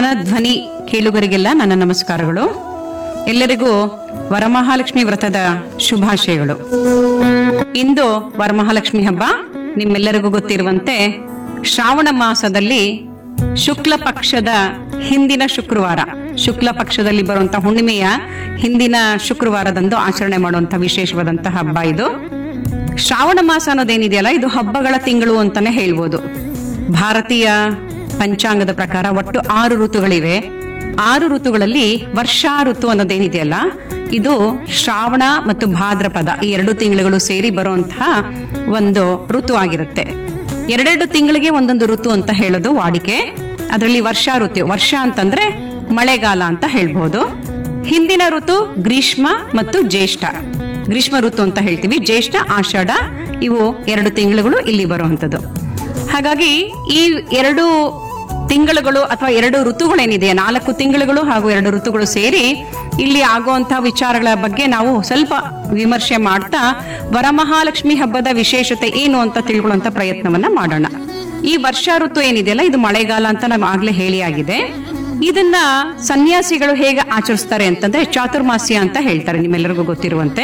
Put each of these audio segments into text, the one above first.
ಜನಧ್ವನಿ ಕೇಳುಗರಿಗೆಲ್ಲ ನನ್ನ ನಮಸ್ಕಾರಗಳು ಎಲ್ಲರಿಗೂ ವರಮಹಾಲಕ್ಷ್ಮಿ ವ್ರತದ ಶುಭಾಶಯಗಳು ಇಂದು ವರಮಹಾಲಕ್ಷ್ಮಿ ಹಬ್ಬ ನಿಮ್ಮೆಲ್ಲರಿಗೂ ಗೊತ್ತಿರುವಂತೆ ಶ್ರಾವಣ ಮಾಸದಲ್ಲಿ ಶುಕ್ಲ ಪಕ್ಷದ ಹಿಂದಿನ ಶುಕ್ರವಾರ ಶುಕ್ಲ ಪಕ್ಷದಲ್ಲಿ ಬರುವಂತಹ ಹುಣ್ಣಿಮೆಯ ಹಿಂದಿನ ಶುಕ್ರವಾರದಂದು ಆಚರಣೆ ಮಾಡುವಂತ ವಿಶೇಷವಾದಂತಹ ಹಬ್ಬ ಇದು ಶ್ರಾವಣ ಮಾಸ ಅನ್ನೋದೇನಿದೆಯಲ್ಲ ಇದು ಹಬ್ಬಗಳ ತಿಂಗಳು ಅಂತಾನೆ ಹೇಳ್ಬೋದು ಭಾರತೀಯ ಪಂಚಾಂಗದ ಪ್ರಕಾರ ಒಟ್ಟು ಆರು ಋತುಗಳಿವೆ ಆರು ಋತುಗಳಲ್ಲಿ ವರ್ಷಾ ಋತು ಅನ್ನೋದೇನಿದೆಯಲ್ಲ ಇದು ಶ್ರಾವಣ ಮತ್ತು ಭಾದ್ರಪದ ಈ ಎರಡು ತಿಂಗಳುಗಳು ಸೇರಿ ಬರುವಂತಹ ಒಂದು ಋತು ಆಗಿರುತ್ತೆ ಎರಡೆರಡು ತಿಂಗಳಿಗೆ ಒಂದೊಂದು ಋತು ಅಂತ ಹೇಳೋದು ವಾಡಿಕೆ ಅದರಲ್ಲಿ ವರ್ಷಾ ಋತು ವರ್ಷ ಅಂತಂದ್ರೆ ಮಳೆಗಾಲ ಅಂತ ಹೇಳ್ಬಹುದು ಹಿಂದಿನ ಋತು ಗ್ರೀಷ್ಮ ಮತ್ತು ಜ್ಯೇಷ್ಠ ಗ್ರೀಷ್ಮ ಋತು ಅಂತ ಹೇಳ್ತೀವಿ ಜ್ಯೇಷ್ಠ ಆಷಾಢ ಇವು ಎರಡು ತಿಂಗಳುಗಳು ಇಲ್ಲಿ ಬರುವಂತದ್ದು ಹಾಗಾಗಿ ಈ ಎರಡು ತಿಂಗಳುಗಳು ಅಥವಾ ಎರಡು ಋತುಗಳೇನಿದೆ ನಾಲ್ಕು ತಿಂಗಳುಗಳು ಹಾಗೂ ಎರಡು ಋತುಗಳು ಸೇರಿ ಇಲ್ಲಿ ಆಗುವಂತಹ ವಿಚಾರಗಳ ಬಗ್ಗೆ ನಾವು ಸ್ವಲ್ಪ ವಿಮರ್ಶೆ ಮಾಡ್ತಾ ವರಮಹಾಲಕ್ಷ್ಮಿ ಹಬ್ಬದ ವಿಶೇಷತೆ ಏನು ಅಂತ ತಿಳ್ಕೊಳ್ಳುವಂತ ಪ್ರಯತ್ನವನ್ನ ಮಾಡೋಣ ಈ ವರ್ಷಾ ಋತು ಏನಿದೆಯಲ್ಲ ಇದು ಮಳೆಗಾಲ ಅಂತ ನಾವು ಆಗ್ಲೇ ಹೇಳಿ ಆಗಿದೆ ಇದನ್ನ ಸನ್ಯಾಸಿಗಳು ಹೇಗೆ ಆಚರಿಸ್ತಾರೆ ಅಂತಂದ್ರೆ ಚಾತುರ್ಮಾಸ್ಯ ಅಂತ ಹೇಳ್ತಾರೆ ನಿಮ್ಮೆಲ್ಲರಿಗೂ ಗೊತ್ತಿರುವಂತೆ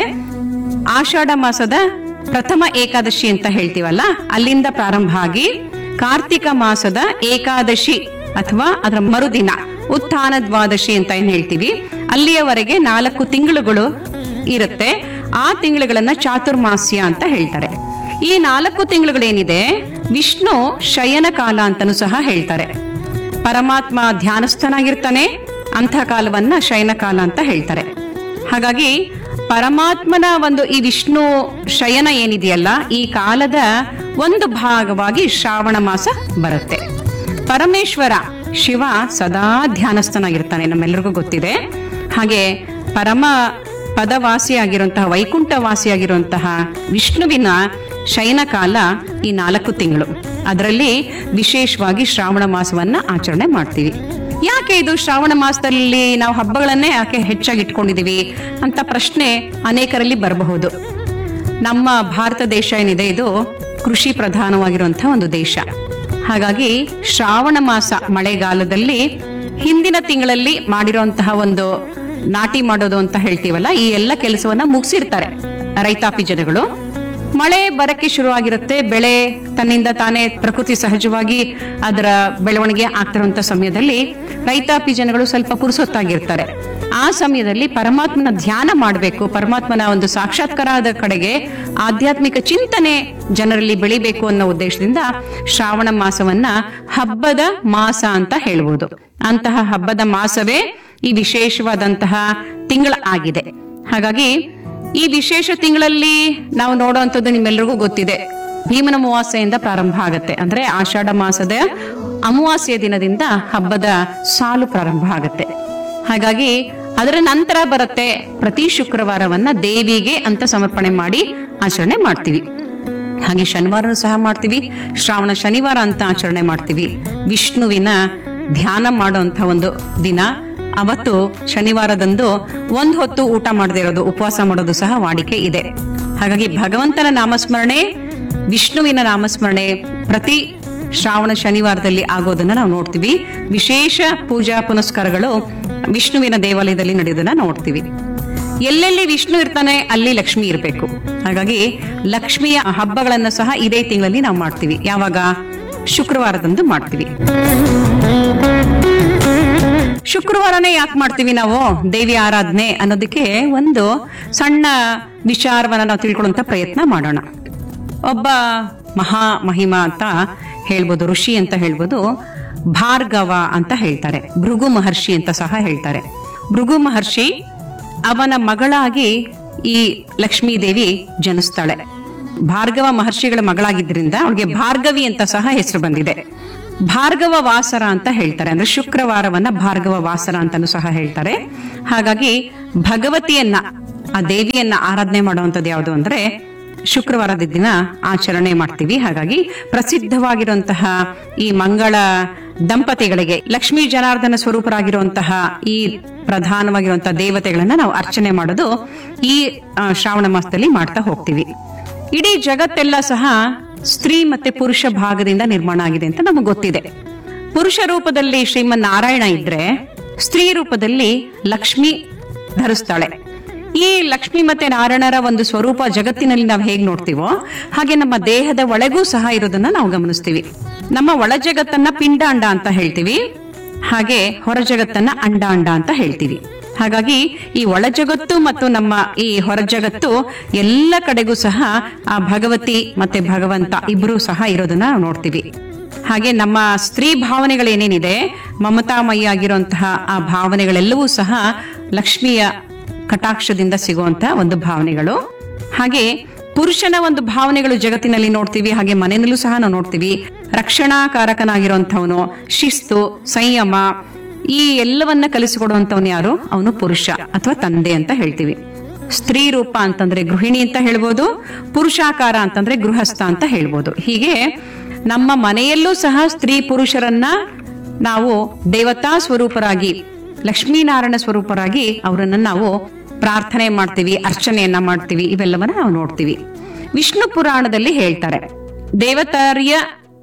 ಆಷಾಢ ಮಾಸದ ಪ್ರಥಮ ಏಕಾದಶಿ ಅಂತ ಹೇಳ್ತೀವಲ್ಲ ಅಲ್ಲಿಂದ ಪ್ರಾರಂಭ ಆಗಿ ಕಾರ್ತಿಕ ಮಾಸದ ಏಕಾದಶಿ ಅಥವಾ ಅದರ ಮರುದಿನ ಉತ್ಥಾನ ದ್ವಾದಶಿ ಅಂತ ಏನ್ ಹೇಳ್ತೀವಿ ಅಲ್ಲಿಯವರೆಗೆ ನಾಲ್ಕು ತಿಂಗಳುಗಳು ಇರುತ್ತೆ ಆ ತಿಂಗಳುಗಳನ್ನ ಚಾತುರ್ಮಾಸ್ಯ ಅಂತ ಹೇಳ್ತಾರೆ ಈ ನಾಲ್ಕು ತಿಂಗಳುಗಳೇನಿದೆ ವಿಷ್ಣು ಶಯನ ಕಾಲ ಅಂತನೂ ಸಹ ಹೇಳ್ತಾರೆ ಪರಮಾತ್ಮ ಧ್ಯಾನಸ್ಥನಾಗಿರ್ತಾನೆ ಅಂಥ ಕಾಲವನ್ನ ಶಯನ ಕಾಲ ಅಂತ ಹೇಳ್ತಾರೆ ಹಾಗಾಗಿ ಪರಮಾತ್ಮನ ಒಂದು ಈ ವಿಷ್ಣು ಶಯನ ಏನಿದೆಯಲ್ಲ ಈ ಕಾಲದ ಒಂದು ಭಾಗವಾಗಿ ಶ್ರಾವಣ ಮಾಸ ಬರುತ್ತೆ ಪರಮೇಶ್ವರ ಶಿವ ಸದಾ ಧ್ಯಾನಸ್ಥನಾಗಿರ್ತಾನೆ ನಮ್ಮೆಲ್ಲರಿಗೂ ಗೊತ್ತಿದೆ ಹಾಗೆ ಪರಮ ಪದವಾಸಿಯಾಗಿರುವಂತಹ ವೈಕುಂಠವಾಸಿಯಾಗಿರುವಂತಹ ವಿಷ್ಣುವಿನ ಶಯನ ಕಾಲ ಈ ನಾಲ್ಕು ತಿಂಗಳು ಅದರಲ್ಲಿ ವಿಶೇಷವಾಗಿ ಶ್ರಾವಣ ಮಾಸವನ್ನ ಆಚರಣೆ ಮಾಡ್ತೀವಿ ಯಾಕೆ ಇದು ಶ್ರಾವಣ ಮಾಸದಲ್ಲಿ ನಾವು ಹಬ್ಬಗಳನ್ನೇ ಯಾಕೆ ಹೆಚ್ಚಾಗಿ ಇಟ್ಕೊಂಡಿದೀವಿ ಅಂತ ಪ್ರಶ್ನೆ ಅನೇಕರಲ್ಲಿ ಬರಬಹುದು ನಮ್ಮ ಭಾರತ ದೇಶ ಏನಿದೆ ಇದು ಕೃಷಿ ಪ್ರಧಾನವಾಗಿರುವಂತಹ ಒಂದು ದೇಶ ಹಾಗಾಗಿ ಶ್ರಾವಣ ಮಾಸ ಮಳೆಗಾಲದಲ್ಲಿ ಹಿಂದಿನ ತಿಂಗಳಲ್ಲಿ ಮಾಡಿರುವಂತಹ ಒಂದು ನಾಟಿ ಮಾಡೋದು ಅಂತ ಹೇಳ್ತೀವಲ್ಲ ಈ ಎಲ್ಲ ಕೆಲಸವನ್ನ ಮುಗಿಸಿರ್ತಾರೆ ರೈತಾಪಿ ಜನಗಳು ಮಳೆ ಬರಕ್ಕೆ ಶುರುವಾಗಿರುತ್ತೆ ಬೆಳೆ ತನ್ನಿಂದ ತಾನೇ ಪ್ರಕೃತಿ ಸಹಜವಾಗಿ ಅದರ ಬೆಳವಣಿಗೆ ಆಗ್ತಿರುವಂತ ಸಮಯದಲ್ಲಿ ರೈತಾಪಿ ಜನಗಳು ಸ್ವಲ್ಪ ಪುರುಸೊತ್ತಾಗಿರ್ತಾರೆ ಆ ಸಮಯದಲ್ಲಿ ಪರಮಾತ್ಮನ ಧ್ಯಾನ ಮಾಡಬೇಕು ಪರಮಾತ್ಮನ ಒಂದು ಸಾಕ್ಷಾತ್ಕಾರದ ಕಡೆಗೆ ಆಧ್ಯಾತ್ಮಿಕ ಚಿಂತನೆ ಜನರಲ್ಲಿ ಬೆಳಿಬೇಕು ಅನ್ನೋ ಉದ್ದೇಶದಿಂದ ಶ್ರಾವಣ ಮಾಸವನ್ನ ಹಬ್ಬದ ಮಾಸ ಅಂತ ಹೇಳ್ಬೋದು ಅಂತಹ ಹಬ್ಬದ ಮಾಸವೇ ಈ ವಿಶೇಷವಾದಂತಹ ತಿಂಗಳ ಆಗಿದೆ ಹಾಗಾಗಿ ಈ ವಿಶೇಷ ತಿಂಗಳಲ್ಲಿ ನಾವು ನೋಡುವಂಥದ್ದು ನಿಮ್ಮೆಲ್ಲರಿಗೂ ಗೊತ್ತಿದೆ ಭೀಮನ ಅಮಾವಾಸ್ಯೆಯಿಂದ ಪ್ರಾರಂಭ ಆಗುತ್ತೆ ಅಂದ್ರೆ ಆಷಾಢ ಮಾಸದ ಅಮಾವಾಸ್ಯ ದಿನದಿಂದ ಹಬ್ಬದ ಸಾಲು ಪ್ರಾರಂಭ ಆಗುತ್ತೆ ಹಾಗಾಗಿ ಅದರ ನಂತರ ಬರುತ್ತೆ ಪ್ರತಿ ಶುಕ್ರವಾರವನ್ನ ದೇವಿಗೆ ಅಂತ ಸಮರ್ಪಣೆ ಮಾಡಿ ಆಚರಣೆ ಮಾಡ್ತೀವಿ ಹಾಗೆ ಶನಿವಾರ ಸಹ ಮಾಡ್ತೀವಿ ಶ್ರಾವಣ ಶನಿವಾರ ಅಂತ ಆಚರಣೆ ಮಾಡ್ತೀವಿ ವಿಷ್ಣುವಿನ ಧ್ಯಾನ ಮಾಡುವಂತ ಒಂದು ದಿನ ಅವತ್ತು ಶನಿವಾರದಂದು ಒಂದ್ ಹೊತ್ತು ಊಟ ಮಾಡದೇ ಇರೋದು ಉಪವಾಸ ಮಾಡೋದು ಸಹ ವಾಡಿಕೆ ಇದೆ ಹಾಗಾಗಿ ಭಗವಂತನ ನಾಮಸ್ಮರಣೆ ವಿಷ್ಣುವಿನ ನಾಮಸ್ಮರಣೆ ಪ್ರತಿ ಶ್ರಾವಣ ಶನಿವಾರದಲ್ಲಿ ಆಗೋದನ್ನ ನಾವು ನೋಡ್ತೀವಿ ವಿಶೇಷ ಪೂಜಾ ಪುನಸ್ಕಾರಗಳು ವಿಷ್ಣುವಿನ ದೇವಾಲಯದಲ್ಲಿ ನಡೆಯೋದನ್ನ ನೋಡ್ತೀವಿ ಎಲ್ಲೆಲ್ಲಿ ವಿಷ್ಣು ಇರ್ತಾನೆ ಅಲ್ಲಿ ಲಕ್ಷ್ಮಿ ಇರಬೇಕು ಹಾಗಾಗಿ ಲಕ್ಷ್ಮಿಯ ಹಬ್ಬಗಳನ್ನ ಸಹ ಇದೇ ತಿಂಗಳಲ್ಲಿ ನಾವು ಮಾಡ್ತೀವಿ ಯಾವಾಗ ಶುಕ್ರವಾರದಂದು ಮಾಡ್ತೀವಿ ಶುಕ್ರವಾರನೇ ಯಾಕೆ ಮಾಡ್ತೀವಿ ನಾವು ದೇವಿ ಆರಾಧನೆ ಅನ್ನೋದಕ್ಕೆ ಒಂದು ಸಣ್ಣ ವಿಚಾರವನ್ನ ನಾವು ತಿಳ್ಕೊಳ್ಳುವಂತ ಪ್ರಯತ್ನ ಮಾಡೋಣ ಒಬ್ಬ ಮಹಾ ಮಹಿಮಾ ಅಂತ ಹೇಳ್ಬೋದು ಋಷಿ ಅಂತ ಹೇಳ್ಬೋದು ಭಾರ್ಗವ ಅಂತ ಹೇಳ್ತಾರೆ ಭೃಗು ಮಹರ್ಷಿ ಅಂತ ಸಹ ಹೇಳ್ತಾರೆ ಭೃಗು ಮಹರ್ಷಿ ಅವನ ಮಗಳಾಗಿ ಈ ಲಕ್ಷ್ಮೀ ದೇವಿ ಜನಿಸ್ತಾಳೆ ಭಾರ್ಗವ ಮಹರ್ಷಿಗಳ ಮಗಳಾಗಿದ್ದರಿಂದ ಅವಳಿಗೆ ಭಾರ್ಗವಿ ಅಂತ ಸಹ ಹೆಸರು ಬಂದಿದೆ ಭಾರ್ಗವ ವಾಸರ ಅಂತ ಹೇಳ್ತಾರೆ ಅಂದ್ರೆ ಶುಕ್ರವಾರವನ್ನ ಭಾರ್ಗವ ವಾಸರ ಅಂತಾನು ಸಹ ಹೇಳ್ತಾರೆ ಹಾಗಾಗಿ ಭಗವತಿಯನ್ನ ಆ ದೇವಿಯನ್ನ ಆರಾಧನೆ ಮಾಡುವಂತದ್ದು ಯಾವುದು ಅಂದ್ರೆ ಶುಕ್ರವಾರದ ದಿನ ಆಚರಣೆ ಮಾಡ್ತೀವಿ ಹಾಗಾಗಿ ಪ್ರಸಿದ್ಧವಾಗಿರುವಂತಹ ಈ ಮಂಗಳ ದಂಪತಿಗಳಿಗೆ ಲಕ್ಷ್ಮೀ ಜನಾರ್ದನ ಸ್ವರೂಪರಾಗಿರುವಂತಹ ಈ ಪ್ರಧಾನವಾಗಿರುವಂತಹ ದೇವತೆಗಳನ್ನ ನಾವು ಅರ್ಚನೆ ಮಾಡೋದು ಈ ಆ, ಶ್ರಾವಣ ಮಾಸದಲ್ಲಿ ಮಾಡ್ತಾ ಹೋಗ್ತೀವಿ ಇಡೀ ಜಗತ್ತೆಲ್ಲ ಸಹ ಸ್ತ್ರೀ ಮತ್ತೆ ಪುರುಷ ಭಾಗದಿಂದ ನಿರ್ಮಾಣ ಆಗಿದೆ ಅಂತ ನಮಗೆ ಗೊತ್ತಿದೆ ಪುರುಷ ರೂಪದಲ್ಲಿ ಶ್ರೀಮನ್ ನಾರಾಯಣ ಇದ್ರೆ ಸ್ತ್ರೀ ರೂಪದಲ್ಲಿ ಲಕ್ಷ್ಮಿ ಧರಿಸ್ತಾಳೆ ಈ ಲಕ್ಷ್ಮಿ ಮತ್ತೆ ನಾರಾಯಣರ ಒಂದು ಸ್ವರೂಪ ಜಗತ್ತಿನಲ್ಲಿ ನಾವು ಹೇಗ್ ನೋಡ್ತೀವೋ ಹಾಗೆ ನಮ್ಮ ದೇಹದ ಒಳಗೂ ಸಹ ಇರೋದನ್ನ ನಾವು ಗಮನಿಸ್ತೀವಿ ನಮ್ಮ ಒಳ ಜಗತ್ತನ್ನ ಪಿಂಡಾಂಡ ಅಂತ ಹೇಳ್ತೀವಿ ಹಾಗೆ ಹೊರ ಜಗತ್ತನ್ನ ಅಂಡಾಂಡ ಅಂತ ಹೇಳ್ತೀವಿ ಹಾಗಾಗಿ ಈ ಒಳ ಜಗತ್ತು ಮತ್ತು ನಮ್ಮ ಈ ಹೊರ ಜಗತ್ತು ಎಲ್ಲ ಕಡೆಗೂ ಸಹ ಆ ಭಗವತಿ ಮತ್ತೆ ಭಗವಂತ ಇಬ್ರು ಸಹ ಇರೋದನ್ನ ನಾವು ನೋಡ್ತೀವಿ ಹಾಗೆ ನಮ್ಮ ಸ್ತ್ರೀ ಭಾವನೆಗಳೇನೇನಿದೆ ಮಮತಾಮಯಿ ಆಗಿರುವಂತಹ ಆ ಭಾವನೆಗಳೆಲ್ಲವೂ ಸಹ ಲಕ್ಷ್ಮಿಯ ಕಟಾಕ್ಷದಿಂದ ಸಿಗುವಂತಹ ಒಂದು ಭಾವನೆಗಳು ಹಾಗೆ ಪುರುಷನ ಒಂದು ಭಾವನೆಗಳು ಜಗತ್ತಿನಲ್ಲಿ ನೋಡ್ತೀವಿ ಹಾಗೆ ಮನೆಯಲ್ಲೂ ಸಹ ನಾವು ನೋಡ್ತೀವಿ ರಕ್ಷಣಾಕಾರಕನಾಗಿರುವಂತವನು ಶಿಸ್ತು ಸಂಯಮ ಈ ಎಲ್ಲವನ್ನ ಕಲಿಸಿಕೊಡುವಂತವನು ಯಾರು ಅವನು ಪುರುಷ ಅಥವಾ ತಂದೆ ಅಂತ ಹೇಳ್ತೀವಿ ಸ್ತ್ರೀ ರೂಪ ಅಂತಂದ್ರೆ ಗೃಹಿಣಿ ಅಂತ ಹೇಳ್ಬೋದು ಪುರುಷಾಕಾರ ಅಂತಂದ್ರೆ ಗೃಹಸ್ಥ ಅಂತ ಹೇಳ್ಬೋದು ಹೀಗೆ ನಮ್ಮ ಮನೆಯಲ್ಲೂ ಸಹ ಸ್ತ್ರೀ ಪುರುಷರನ್ನ ನಾವು ದೇವತಾ ಸ್ವರೂಪರಾಗಿ ಲಕ್ಷ್ಮೀನಾರಾಯಣ ಸ್ವರೂಪರಾಗಿ ಅವರನ್ನ ನಾವು ಪ್ರಾರ್ಥನೆ ಮಾಡ್ತೀವಿ ಅರ್ಚನೆಯನ್ನ ಮಾಡ್ತೀವಿ ಇವೆಲ್ಲವನ್ನ ನಾವು ನೋಡ್ತೀವಿ ವಿಷ್ಣು ಪುರಾಣದಲ್ಲಿ ಹೇಳ್ತಾರೆ ದೇವತಾರ್ಯ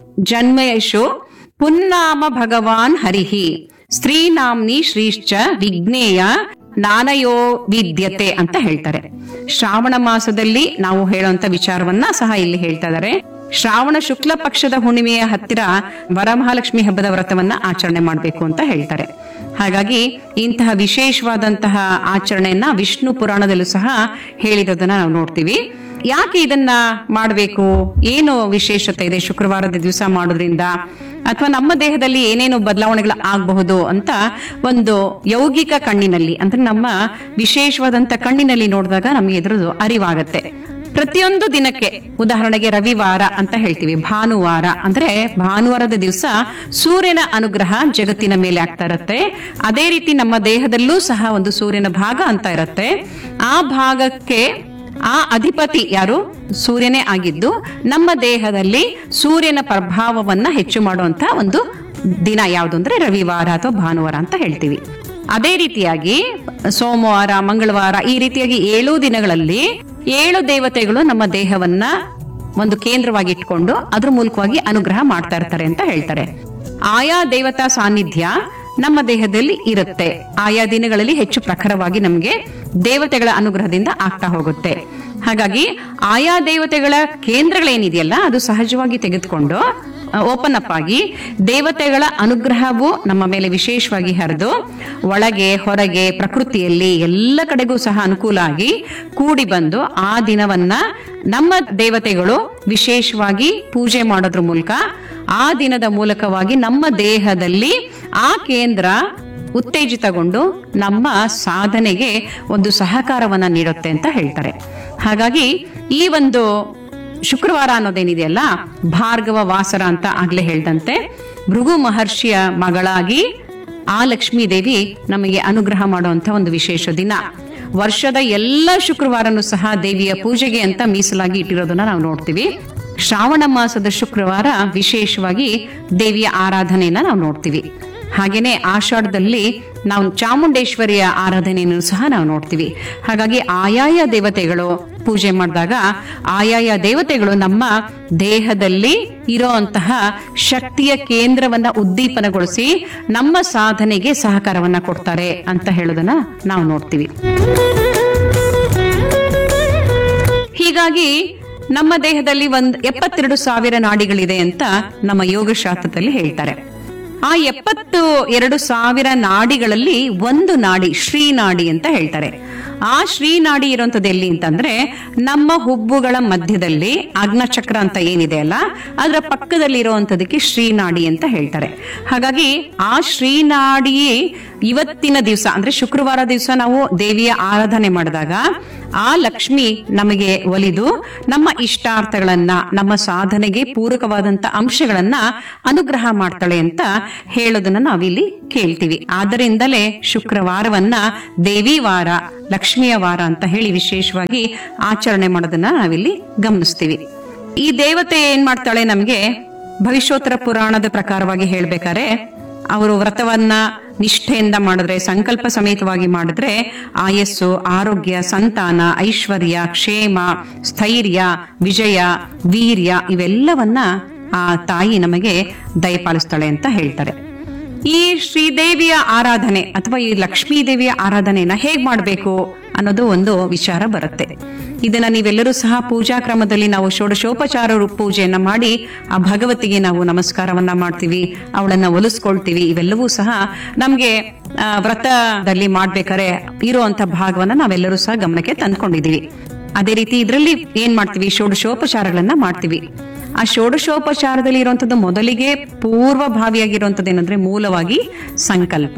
ಜನ್ಮಯಶು ಪುನ್ನಾಮ ಭಗವಾನ್ ಹರಿಹಿ ಸ್ತ್ರೀನಾಮ್ನಿ ಶ್ರೀಶ್ಚ ವಿಜ್ಞೇಯ ನಾನಯೋ ವಿದ್ಯತೆ ಅಂತ ಹೇಳ್ತಾರೆ ಶ್ರಾವಣ ಮಾಸದಲ್ಲಿ ನಾವು ಹೇಳುವಂತ ವಿಚಾರವನ್ನ ಸಹ ಇಲ್ಲಿ ಹೇಳ್ತಾ ಇದ್ದಾರೆ ಶ್ರಾವಣ ಶುಕ್ಲ ಪಕ್ಷದ ಹುಣ್ಣಿಮೆಯ ಹತ್ತಿರ ವರಮಹಾಲಕ್ಷ್ಮಿ ಹಬ್ಬದ ವ್ರತವನ್ನ ಆಚರಣೆ ಮಾಡಬೇಕು ಅಂತ ಹೇಳ್ತಾರೆ ಹಾಗಾಗಿ ಇಂತಹ ವಿಶೇಷವಾದಂತಹ ಆಚರಣೆಯನ್ನ ವಿಷ್ಣು ಪುರಾಣದಲ್ಲೂ ಸಹ ಹೇಳಿರೋದನ್ನ ನಾವು ನೋಡ್ತೀವಿ ಯಾಕೆ ಇದನ್ನ ಮಾಡಬೇಕು ಏನು ವಿಶೇಷತೆ ಇದೆ ಶುಕ್ರವಾರದ ದಿವಸ ಮಾಡೋದ್ರಿಂದ ಅಥವಾ ನಮ್ಮ ದೇಹದಲ್ಲಿ ಏನೇನು ಬದಲಾವಣೆಗಳು ಆಗಬಹುದು ಅಂತ ಒಂದು ಯೌಗಿಕ ಕಣ್ಣಿನಲ್ಲಿ ಅಂದ್ರೆ ನಮ್ಮ ವಿಶೇಷವಾದಂತ ಕಣ್ಣಿನಲ್ಲಿ ನೋಡಿದಾಗ ನಮ್ಗೆ ಎದುರು ಅರಿವಾಗತ್ತೆ ಪ್ರತಿಯೊಂದು ದಿನಕ್ಕೆ ಉದಾಹರಣೆಗೆ ರವಿವಾರ ಅಂತ ಹೇಳ್ತೀವಿ ಭಾನುವಾರ ಅಂದ್ರೆ ಭಾನುವಾರದ ದಿವಸ ಸೂರ್ಯನ ಅನುಗ್ರಹ ಜಗತ್ತಿನ ಮೇಲೆ ಆಗ್ತಾ ಇರತ್ತೆ ಅದೇ ರೀತಿ ನಮ್ಮ ದೇಹದಲ್ಲೂ ಸಹ ಒಂದು ಸೂರ್ಯನ ಭಾಗ ಅಂತ ಇರತ್ತೆ ಆ ಭಾಗಕ್ಕೆ ಆ ಅಧಿಪತಿ ಯಾರು ಸೂರ್ಯನೇ ಆಗಿದ್ದು ನಮ್ಮ ದೇಹದಲ್ಲಿ ಸೂರ್ಯನ ಪ್ರಭಾವವನ್ನ ಹೆಚ್ಚು ಮಾಡುವಂತ ಒಂದು ದಿನ ಯಾವುದು ಅಂದ್ರೆ ರವಿವಾರ ಅಥವಾ ಭಾನುವಾರ ಅಂತ ಹೇಳ್ತೀವಿ ಅದೇ ರೀತಿಯಾಗಿ ಸೋಮವಾರ ಮಂಗಳವಾರ ಈ ರೀತಿಯಾಗಿ ಏಳು ದಿನಗಳಲ್ಲಿ ಏಳು ದೇವತೆಗಳು ನಮ್ಮ ದೇಹವನ್ನ ಒಂದು ಕೇಂದ್ರವಾಗಿ ಇಟ್ಕೊಂಡು ಅದ್ರ ಮೂಲಕವಾಗಿ ಅನುಗ್ರಹ ಮಾಡ್ತಾ ಇರ್ತಾರೆ ಅಂತ ಹೇಳ್ತಾರೆ ಆಯಾ ದೇವತಾ ಸಾನ್ನಿಧ್ಯ ನಮ್ಮ ದೇಹದಲ್ಲಿ ಇರುತ್ತೆ ಆಯಾ ದಿನಗಳಲ್ಲಿ ಹೆಚ್ಚು ಪ್ರಖರವಾಗಿ ನಮಗೆ ದೇವತೆಗಳ ಅನುಗ್ರಹದಿಂದ ಆಗ್ತಾ ಹೋಗುತ್ತೆ ಹಾಗಾಗಿ ಆಯಾ ದೇವತೆಗಳ ಕೇಂದ್ರಗಳೇನಿದೆಯಲ್ಲ ಅದು ಸಹಜವಾಗಿ ತೆಗೆದುಕೊಂಡು ಓಪನ್ ಅಪ್ ಆಗಿ ದೇವತೆಗಳ ಅನುಗ್ರಹವು ನಮ್ಮ ಮೇಲೆ ವಿಶೇಷವಾಗಿ ಹರಿದು ಒಳಗೆ ಹೊರಗೆ ಪ್ರಕೃತಿಯಲ್ಲಿ ಎಲ್ಲ ಕಡೆಗೂ ಸಹ ಅನುಕೂಲ ಆಗಿ ಕೂಡಿ ಬಂದು ಆ ದಿನವನ್ನ ನಮ್ಮ ದೇವತೆಗಳು ವಿಶೇಷವಾಗಿ ಪೂಜೆ ಮಾಡೋದ್ರ ಮೂಲಕ ಆ ದಿನದ ಮೂಲಕವಾಗಿ ನಮ್ಮ ದೇಹದಲ್ಲಿ ಆ ಕೇಂದ್ರ ಉತ್ತೇಜಿತಗೊಂಡು ನಮ್ಮ ಸಾಧನೆಗೆ ಒಂದು ಸಹಕಾರವನ್ನ ನೀಡುತ್ತೆ ಅಂತ ಹೇಳ್ತಾರೆ ಹಾಗಾಗಿ ಈ ಒಂದು ಶುಕ್ರವಾರ ಅನ್ನೋದೇನಿದೆಯಲ್ಲ ಭಾರ್ಗವ ವಾಸರ ಅಂತ ಆಗ್ಲೇ ಹೇಳ್ದಂತೆ ಭೃಗು ಮಹರ್ಷಿಯ ಮಗಳಾಗಿ ಆ ಲಕ್ಷ್ಮೀ ದೇವಿ ನಮಗೆ ಅನುಗ್ರಹ ಮಾಡುವಂತ ಒಂದು ವಿಶೇಷ ದಿನ ವರ್ಷದ ಎಲ್ಲ ಶುಕ್ರವಾರನೂ ಸಹ ದೇವಿಯ ಪೂಜೆಗೆ ಅಂತ ಮೀಸಲಾಗಿ ಇಟ್ಟಿರೋದನ್ನ ನಾವು ನೋಡ್ತೀವಿ ಶ್ರಾವಣ ಮಾಸದ ಶುಕ್ರವಾರ ವಿಶೇಷವಾಗಿ ದೇವಿಯ ಆರಾಧನೆಯನ್ನ ನಾವು ನೋಡ್ತೀವಿ ಹಾಗೇನೆ ಆಷಾಢದಲ್ಲಿ ನಾವು ಚಾಮುಂಡೇಶ್ವರಿಯ ಆರಾಧನೆಯನ್ನು ಸಹ ನಾವು ನೋಡ್ತೀವಿ ಹಾಗಾಗಿ ಆಯಾಯ ದೇವತೆಗಳು ಪೂಜೆ ಮಾಡಿದಾಗ ಆಯಾಯ ದೇವತೆಗಳು ನಮ್ಮ ದೇಹದಲ್ಲಿ ಇರೋಂತಹ ಶಕ್ತಿಯ ಕೇಂದ್ರವನ್ನ ಉದ್ದೀಪನಗೊಳಿಸಿ ನಮ್ಮ ಸಾಧನೆಗೆ ಸಹಕಾರವನ್ನ ಕೊಡ್ತಾರೆ ಅಂತ ಹೇಳೋದನ್ನ ನಾವು ನೋಡ್ತೀವಿ ಹೀಗಾಗಿ ನಮ್ಮ ದೇಹದಲ್ಲಿ ಒಂದ್ ಎಪ್ಪತ್ತೆರಡು ಸಾವಿರ ನಾಡಿಗಳಿದೆ ಅಂತ ನಮ್ಮ ಯೋಗಶಾಸ್ತ್ರದಲ್ಲಿ ಹೇಳ್ತಾರೆ ಆ ಎಪ್ಪತ್ತು ಎರಡು ಸಾವಿರ ನಾಡಿಗಳಲ್ಲಿ ಒಂದು ನಾಡಿ ಶ್ರೀನಾಡಿ ಅಂತ ಹೇಳ್ತಾರೆ ಆ ಶ್ರೀನಾಡಿ ಇರುವಂತದ್ದು ಎಲ್ಲಿ ಅಂತಂದ್ರೆ ನಮ್ಮ ಹುಬ್ಬುಗಳ ಮಧ್ಯದಲ್ಲಿ ಅಗ್ನಚಕ್ರ ಅಂತ ಏನಿದೆ ಅಲ್ಲ ಅದರ ಪಕ್ಕದಲ್ಲಿ ಇರುವಂತದಕ್ಕೆ ಶ್ರೀನಾಡಿ ಅಂತ ಹೇಳ್ತಾರೆ ಹಾಗಾಗಿ ಆ ಶ್ರೀನಾಡಿ ಇವತ್ತಿನ ದಿವಸ ಅಂದ್ರೆ ಶುಕ್ರವಾರ ದಿವಸ ನಾವು ದೇವಿಯ ಆರಾಧನೆ ಮಾಡಿದಾಗ ಆ ಲಕ್ಷ್ಮಿ ನಮಗೆ ಒಲಿದು ನಮ್ಮ ಇಷ್ಟಾರ್ಥಗಳನ್ನ ನಮ್ಮ ಸಾಧನೆಗೆ ಪೂರಕವಾದಂತ ಅಂಶಗಳನ್ನ ಅನುಗ್ರಹ ಮಾಡ್ತಾಳೆ ಅಂತ ಹೇಳೋದನ್ನ ನಾವಿಲ್ಲಿ ಕೇಳ್ತೀವಿ ಆದ್ದರಿಂದಲೇ ಶುಕ್ರವಾರವನ್ನ ದೇವಿ ವಾರ ಲಕ್ಷ್ಮಿಯ ವಾರ ಅಂತ ಹೇಳಿ ವಿಶೇಷವಾಗಿ ಆಚರಣೆ ಮಾಡೋದನ್ನ ನಾವಿಲ್ಲಿ ಗಮನಿಸ್ತೀವಿ ಈ ದೇವತೆ ಏನ್ ಮಾಡ್ತಾಳೆ ನಮ್ಗೆ ಭವಿಷ್ಯೋತ್ತರ ಪುರಾಣದ ಪ್ರಕಾರವಾಗಿ ಹೇಳ್ಬೇಕಾರೆ ಅವರು ವ್ರತವನ್ನ ನಿಷ್ಠೆಯಿಂದ ಮಾಡಿದ್ರೆ ಸಂಕಲ್ಪ ಸಮೇತವಾಗಿ ಮಾಡಿದ್ರೆ ಆಯಸ್ಸು ಆರೋಗ್ಯ ಸಂತಾನ ಐಶ್ವರ್ಯ ಕ್ಷೇಮ ಸ್ಥೈರ್ಯ ವಿಜಯ ವೀರ್ಯ ಇವೆಲ್ಲವನ್ನ ಆ ತಾಯಿ ನಮಗೆ ದಯಪಾಲಿಸ್ತಾಳೆ ಅಂತ ಹೇಳ್ತಾರೆ ಈ ಶ್ರೀದೇವಿಯ ಆರಾಧನೆ ಅಥವಾ ಈ ಲಕ್ಷ್ಮೀ ದೇವಿಯ ಆರಾಧನೆಯನ್ನ ಹೇಗ್ ಮಾಡಬೇಕು ಅನ್ನೋದು ಒಂದು ವಿಚಾರ ಬರುತ್ತೆ ಇದನ್ನ ನೀವೆಲ್ಲರೂ ಸಹ ಪೂಜಾ ಕ್ರಮದಲ್ಲಿ ನಾವು ಷೋಡಶೋಪಚಾರ ರೂ- ಪೂಜೆಯನ್ನ ಮಾಡಿ ಆ ಭಗವತಿಗೆ ನಾವು ನಮಸ್ಕಾರವನ್ನ ಮಾಡ್ತೀವಿ ಅವಳನ್ನ ಒಲಿಸ್ಕೊಳ್ತೀವಿ ಇವೆಲ್ಲವೂ ಸಹ ನಮ್ಗೆ ಆ, ವ್ರತದಲ್ಲಿ ಮಾಡ್ಬೇಕಾದ್ರೆ ಇರುವಂತ ಭಾಗವನ್ನ ನಾವೆಲ್ಲರೂ ಸಹ ಗಮನಕ್ಕೆ ತಂದ್ಕೊಂಡಿದೀವಿ ಅದೇ ರೀತಿ ಇದರಲ್ಲಿ ಏನ್ ಮಾಡ್ತೀವಿ ಷೋಡಶೋಪಚಾರಗಳನ್ನ ಮಾಡ್ತೀವಿ ಆ ಷೋಡಶೋಪಚಾರದಲ್ಲಿ ಇರುವಂತದ್ದು ಮೊದಲಿಗೆ ಪೂರ್ವಭಾವಿಯಾಗಿರುವಂತದ್ದು ಏನಂದ್ರೆ ಮೂಲವಾಗಿ ಸಂಕಲ್ಪ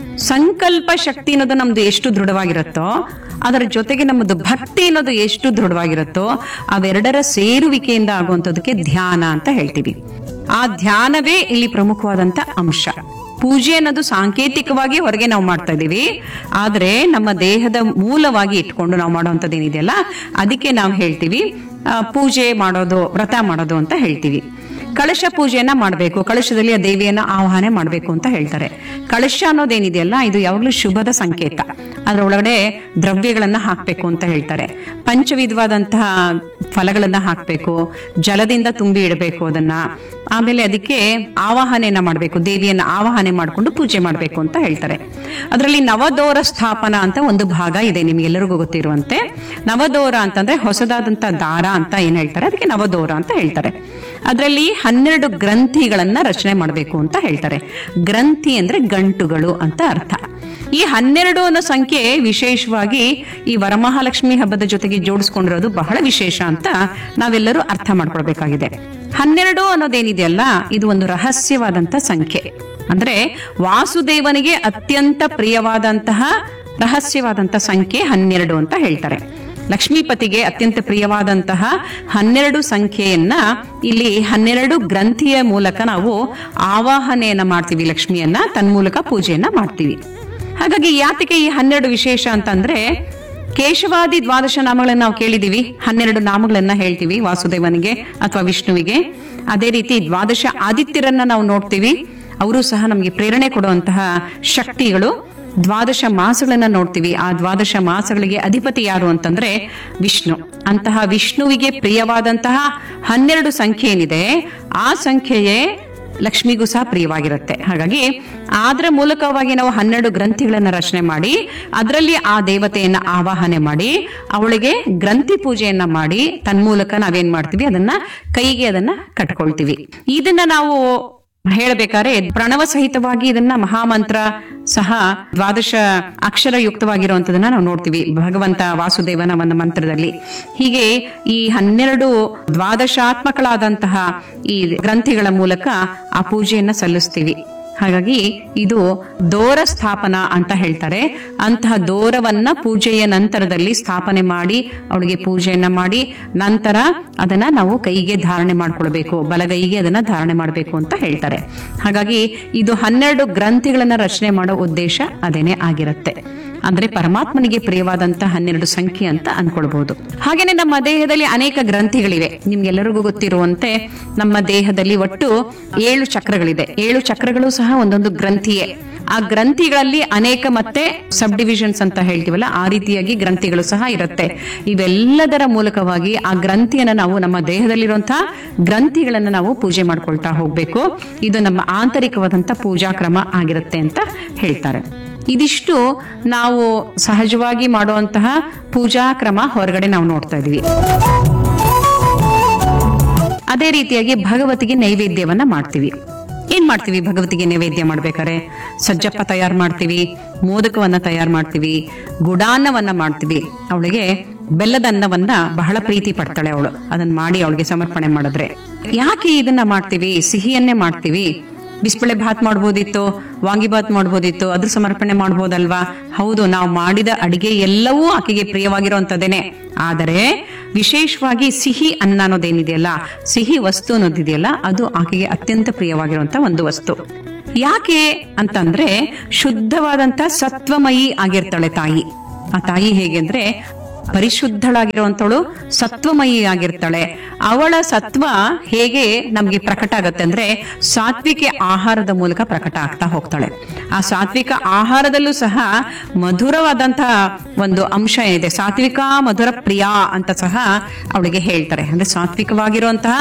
ಸಂಕಲ್ಪ ಶಕ್ತಿ ಅನ್ನೋದು ನಮ್ದು ಎಷ್ಟು ದೃಢವಾಗಿರುತ್ತೋ ಅದರ ಜೊತೆಗೆ ನಮ್ಮದು ಭಕ್ತಿ ಅನ್ನೋದು ಎಷ್ಟು ದೃಢವಾಗಿರುತ್ತೋ ಅವೆರಡರ ಸೇರುವಿಕೆಯಿಂದ ಆಗುವಂತದಕ್ಕೆ ಧ್ಯಾನ ಅಂತ ಹೇಳ್ತೀವಿ ಆ ಧ್ಯಾನವೇ ಇಲ್ಲಿ ಪ್ರಮುಖವಾದಂತ ಅಂಶ ಪೂಜೆ ಅನ್ನೋದು ಸಾಂಕೇತಿಕವಾಗಿ ಹೊರಗೆ ನಾವು ಮಾಡ್ತಾ ಇದೀವಿ ಆದ್ರೆ ನಮ್ಮ ದೇಹದ ಮೂಲವಾಗಿ ಇಟ್ಕೊಂಡು ನಾವು ಮಾಡುವಂತದ್ದು ಏನಿದೆಯಲ್ಲ ಅದಕ್ಕೆ ನಾವು ಹೇಳ್ತೀವಿ ಆ, ಪೂಜೆ ಮಾಡೋದು ವ್ರತ ಮಾಡೋದು ಅಂತ ಹೇಳ್ತೀವಿ ಕಳಶ ಪೂಜೆಯನ್ನ ಮಾಡಬೇಕು ಕಳಶದಲ್ಲಿ ಆ ದೇವಿಯನ್ನ ಆವಾಹನೆ ಮಾಡಬೇಕು ಅಂತ ಹೇಳ್ತಾರೆ ಕಳಶ ಅನ್ನೋದೇನಿದೆಯಲ್ಲ ಇದು ಯಾವಾಗ್ಲೂ ಶುಭದ ಸಂಕೇತ ಅದ್ರ ಒಳಗಡೆ ದ್ರವ್ಯಗಳನ್ನ ಹಾಕ್ಬೇಕು ಅಂತ ಹೇಳ್ತಾರೆ ಪಂಚವಿಧವಾದಂತಹ ಫಲಗಳನ್ನ ಹಾಕ್ಬೇಕು ಜಲದಿಂದ ತುಂಬಿ ಇಡಬೇಕು ಅದನ್ನ ಆಮೇಲೆ ಅದಕ್ಕೆ ಆವಾಹನೆಯನ್ನ ಮಾಡಬೇಕು ದೇವಿಯನ್ನ ಆವಾಹನೆ ಮಾಡಿಕೊಂಡು ಪೂಜೆ ಮಾಡಬೇಕು ಅಂತ ಹೇಳ್ತಾರೆ ಅದರಲ್ಲಿ ನವದೋರ ಸ್ಥಾಪನ ಅಂತ ಒಂದು ಭಾಗ ಇದೆ ನಿಮ್ಗೆಲ್ಲರಿಗೂ ಗೊತ್ತಿರುವಂತೆ ನವದೋರ ಅಂತಂದ್ರೆ ಹೊಸದಾದಂತ ದಾರ ಅಂತ ಏನ್ ಹೇಳ್ತಾರೆ ಅದಕ್ಕೆ ನವದೋರ ಅಂತ ಹೇಳ್ತಾರೆ ಅದರಲ್ಲಿ ಹನ್ನೆರಡು ಗ್ರಂಥಿಗಳನ್ನ ರಚನೆ ಮಾಡಬೇಕು ಅಂತ ಹೇಳ್ತಾರೆ ಗ್ರಂಥಿ ಅಂದ್ರೆ ಗಂಟುಗಳು ಅಂತ ಅರ್ಥ ಈ ಹನ್ನೆರಡು ಅನ್ನೋ ಸಂಖ್ಯೆ ವಿಶೇಷವಾಗಿ ಈ ವರಮಹಾಲಕ್ಷ್ಮಿ ಹಬ್ಬದ ಜೊತೆಗೆ ಜೋಡಿಸ್ಕೊಂಡಿರೋದು ಬಹಳ ವಿಶೇಷ ಅಂತ ನಾವೆಲ್ಲರೂ ಅರ್ಥ ಮಾಡ್ಕೊಳ್ಬೇಕಾಗಿದೆ ಹನ್ನೆರಡು ಅನ್ನೋದೇನಿದೆಯಲ್ಲ ಇದು ಒಂದು ರಹಸ್ಯವಾದಂತ ಸಂಖ್ಯೆ ಅಂದ್ರೆ ವಾಸುದೇವನಿಗೆ ಅತ್ಯಂತ ಪ್ರಿಯವಾದಂತಹ ರಹಸ್ಯವಾದಂತ ಸಂಖ್ಯೆ ಹನ್ನೆರಡು ಅಂತ ಹೇಳ್ತಾರೆ ಲಕ್ಷ್ಮೀಪತಿಗೆ ಅತ್ಯಂತ ಪ್ರಿಯವಾದಂತಹ ಹನ್ನೆರಡು ಸಂಖ್ಯೆಯನ್ನ ಇಲ್ಲಿ ಹನ್ನೆರಡು ಗ್ರಂಥಿಯ ಮೂಲಕ ನಾವು ಆವಾಹನೆಯನ್ನ ಮಾಡ್ತೀವಿ ಲಕ್ಷ್ಮಿಯನ್ನ ತನ್ಮೂಲಕ ಪೂಜೆಯನ್ನ ಮಾಡ್ತೀವಿ ಹಾಗಾಗಿ ಯಾತಕ್ಕೆ ಈ ಹನ್ನೆರಡು ವಿಶೇಷ ಅಂತಂದ್ರೆ ಕೇಶವಾದಿ ದ್ವಾದಶ ನಾಮಗಳನ್ನ ನಾವು ಕೇಳಿದೀವಿ ಹನ್ನೆರಡು ನಾಮಗಳನ್ನ ಹೇಳ್ತೀವಿ ವಾಸುದೇವನಿಗೆ ಅಥವಾ ವಿಷ್ಣುವಿಗೆ ಅದೇ ರೀತಿ ದ್ವಾದಶ ಆದಿತ್ಯರನ್ನ ನಾವು ನೋಡ್ತೀವಿ ಅವರು ಸಹ ನಮಗೆ ಪ್ರೇರಣೆ ಕೊಡುವಂತಹ ಶಕ್ತಿಗಳು ದ್ವಾದಶ ಮಾಸಗಳನ್ನ ನೋಡ್ತೀವಿ ಆ ದ್ವಾದಶ ಮಾಸಗಳಿಗೆ ಅಧಿಪತಿ ಯಾರು ಅಂತಂದ್ರೆ ವಿಷ್ಣು ಅಂತಹ ವಿಷ್ಣುವಿಗೆ ಪ್ರಿಯವಾದಂತಹ ಹನ್ನೆರಡು ಸಂಖ್ಯೆ ಏನಿದೆ ಆ ಸಂಖ್ಯೆಯೇ ಲಕ್ಷ್ಮಿಗೂ ಸಹ ಪ್ರಿಯವಾಗಿರುತ್ತೆ ಹಾಗಾಗಿ ಅದರ ಮೂಲಕವಾಗಿ ನಾವು ಹನ್ನೆರಡು ಗ್ರಂಥಿಗಳನ್ನ ರಚನೆ ಮಾಡಿ ಅದರಲ್ಲಿ ಆ ದೇವತೆಯನ್ನ ಆವಾಹನೆ ಮಾಡಿ ಅವಳಿಗೆ ಗ್ರಂಥಿ ಪೂಜೆಯನ್ನ ಮಾಡಿ ತನ್ಮೂಲಕ ನಾವೇನ್ ಮಾಡ್ತೀವಿ ಅದನ್ನ ಕೈಗೆ ಅದನ್ನ ಕಟ್ಕೊಳ್ತೀವಿ ಇದನ್ನ ನಾವು ಹೇಳಬೇಕಾದ್ರೆ ಪ್ರಣವ ಸಹಿತವಾಗಿ ಇದನ್ನ ಮಹಾಮಂತ್ರ ಸಹ ದ್ವಾದಶ ಅಕ್ಷರ ಯುಕ್ತವಾಗಿರುವಂತದನ್ನ ನಾವು ನೋಡ್ತೀವಿ ಭಗವಂತ ವಾಸುದೇವನ ಒಂದು ಮಂತ್ರದಲ್ಲಿ ಹೀಗೆ ಈ ಹನ್ನೆರಡು ದ್ವಾದಶಾತ್ಮಕಳಾದಂತಹ ಈ ಗ್ರಂಥಿಗಳ ಮೂಲಕ ಆ ಪೂಜೆಯನ್ನ ಸಲ್ಲಿಸ್ತೀವಿ ಹಾಗಾಗಿ ಇದು ದೋರ ಸ್ಥಾಪನ ಅಂತ ಹೇಳ್ತಾರೆ ಅಂತಹ ದೋರವನ್ನ ಪೂಜೆಯ ನಂತರದಲ್ಲಿ ಸ್ಥಾಪನೆ ಮಾಡಿ ಅವಳಿಗೆ ಪೂಜೆಯನ್ನ ಮಾಡಿ ನಂತರ ಅದನ್ನ ನಾವು ಕೈಗೆ ಧಾರಣೆ ಮಾಡ್ಕೊಳ್ಬೇಕು ಬಲಗೈಗೆ ಅದನ್ನ ಧಾರಣೆ ಮಾಡಬೇಕು ಅಂತ ಹೇಳ್ತಾರೆ ಹಾಗಾಗಿ ಇದು ಹನ್ನೆರಡು ಗ್ರಂಥಿಗಳನ್ನ ರಚನೆ ಮಾಡೋ ಉದ್ದೇಶ ಅದೇನೆ ಆಗಿರುತ್ತೆ ಅಂದ್ರೆ ಪರಮಾತ್ಮನಿಗೆ ಪ್ರಿಯವಾದಂತ ಹನ್ನೆರಡು ಸಂಖ್ಯೆ ಅಂತ ಅನ್ಕೊಳ್ಬಹುದು ಹಾಗೇನೆ ನಮ್ಮ ದೇಹದಲ್ಲಿ ಅನೇಕ ಗ್ರಂಥಿಗಳಿವೆ ನಿಮ್ಗೆಲ್ಲರಿಗೂ ಗೊತ್ತಿರುವಂತೆ ನಮ್ಮ ದೇಹದಲ್ಲಿ ಒಟ್ಟು ಏಳು ಚಕ್ರಗಳಿದೆ ಏಳು ಚಕ್ರಗಳು ಸಹ ಒಂದೊಂದು ಗ್ರಂಥಿಯೇ ಆ ಗ್ರಂಥಿಗಳಲ್ಲಿ ಅನೇಕ ಮತ್ತೆ ಸಬ್ ಡಿವಿಷನ್ಸ್ ಅಂತ ಹೇಳ್ತೀವಲ್ಲ ಆ ರೀತಿಯಾಗಿ ಗ್ರಂಥಿಗಳು ಸಹ ಇರುತ್ತೆ ಇವೆಲ್ಲದರ ಮೂಲಕವಾಗಿ ಆ ಗ್ರಂಥಿಯನ್ನ ನಾವು ನಮ್ಮ ದೇಹದಲ್ಲಿರುವಂತಹ ಗ್ರಂಥಿಗಳನ್ನ ನಾವು ಪೂಜೆ ಮಾಡ್ಕೊಳ್ತಾ ಹೋಗ್ಬೇಕು ಇದು ನಮ್ಮ ಆಂತರಿಕವಾದಂತ ಪೂಜಾ ಕ್ರಮ ಆಗಿರುತ್ತೆ ಅಂತ ಹೇಳ್ತಾರೆ ಇದಿಷ್ಟು ನಾವು ಸಹಜವಾಗಿ ಮಾಡುವಂತಹ ಪೂಜಾ ಕ್ರಮ ಹೊರಗಡೆ ನಾವು ನೋಡ್ತಾ ಇದೀವಿ ಅದೇ ರೀತಿಯಾಗಿ ಭಗವತಿಗೆ ನೈವೇದ್ಯವನ್ನ ಮಾಡ್ತೀವಿ ಏನ್ ಮಾಡ್ತೀವಿ ಭಗವತಿಗೆ ನೈವೇದ್ಯ ಮಾಡ್ಬೇಕಾದ್ರೆ ಸಜ್ಜಪ್ಪ ತಯಾರು ಮಾಡ್ತೀವಿ ಮೋದಕವನ್ನ ತಯಾರು ಮಾಡ್ತೀವಿ ಗುಡಾನ್ನವನ್ನ ಮಾಡ್ತೀವಿ ಅವಳಿಗೆ ಬೆಲ್ಲದ ಅನ್ನವನ್ನ ಬಹಳ ಪ್ರೀತಿ ಪಡ್ತಾಳೆ ಅವಳು ಅದನ್ನ ಮಾಡಿ ಅವಳಿಗೆ ಸಮರ್ಪಣೆ ಮಾಡಿದ್ರೆ ಯಾಕೆ ಇದನ್ನ ಮಾಡ್ತೀವಿ ಸಿಹಿಯನ್ನೇ ಮಾಡ್ತೀವಿ ಬಿಸ್ಬೇಳೆ ಭಾತ್ ಮಾಡ್ಬೋದಿತ್ತು ವಾಂಗಿಭಾತ್ ಮಾಡ್ಬೋದಿತ್ತು ಅದ್ರ ಸಮರ್ಪಣೆ ಮಾಡ್ಬೋದಲ್ವಾ ಹೌದು ನಾವು ಮಾಡಿದ ಅಡಿಗೆ ಎಲ್ಲವೂ ಆಕೆಗೆ ಪ್ರಿಯವಾಗಿರುವಂತದೇನೆ ಆದರೆ ವಿಶೇಷವಾಗಿ ಸಿಹಿ ಅನ್ನ ಅನ್ನೋದೇನಿದೆಯಲ್ಲ ಸಿಹಿ ವಸ್ತು ಅನ್ನೋದಿದೆಯಲ್ಲ ಅದು ಆಕೆಗೆ ಅತ್ಯಂತ ಪ್ರಿಯವಾಗಿರುವಂತ ಒಂದು ವಸ್ತು ಯಾಕೆ ಅಂತಂದ್ರೆ ಶುದ್ಧವಾದಂತ ಸತ್ವಮಯಿ ಆಗಿರ್ತಾಳೆ ತಾಯಿ ಆ ತಾಯಿ ಹೇಗೆ ಅಂದ್ರೆ ಪರಿಶುದ್ಧಳಾಗಿರುವಂತವಳು ಸತ್ವಮಯಿ ಆಗಿರ್ತಾಳೆ ಅವಳ ಸತ್ವ ಹೇಗೆ ನಮ್ಗೆ ಪ್ರಕಟ ಆಗತ್ತೆ ಅಂದ್ರೆ ಸಾತ್ವಿಕ ಆಹಾರದ ಮೂಲಕ ಪ್ರಕಟ ಆಗ್ತಾ ಹೋಗ್ತಾಳೆ ಆ ಸಾತ್ವಿಕ ಆಹಾರದಲ್ಲೂ ಸಹ ಮಧುರವಾದಂತಹ ಒಂದು ಅಂಶ ಏನಿದೆ ಸಾತ್ವಿಕ ಮಧುರ ಪ್ರಿಯ ಅಂತ ಸಹ ಅವಳಿಗೆ ಹೇಳ್ತಾರೆ ಅಂದ್ರೆ ಸಾತ್ವಿಕವಾಗಿರುವಂತಹ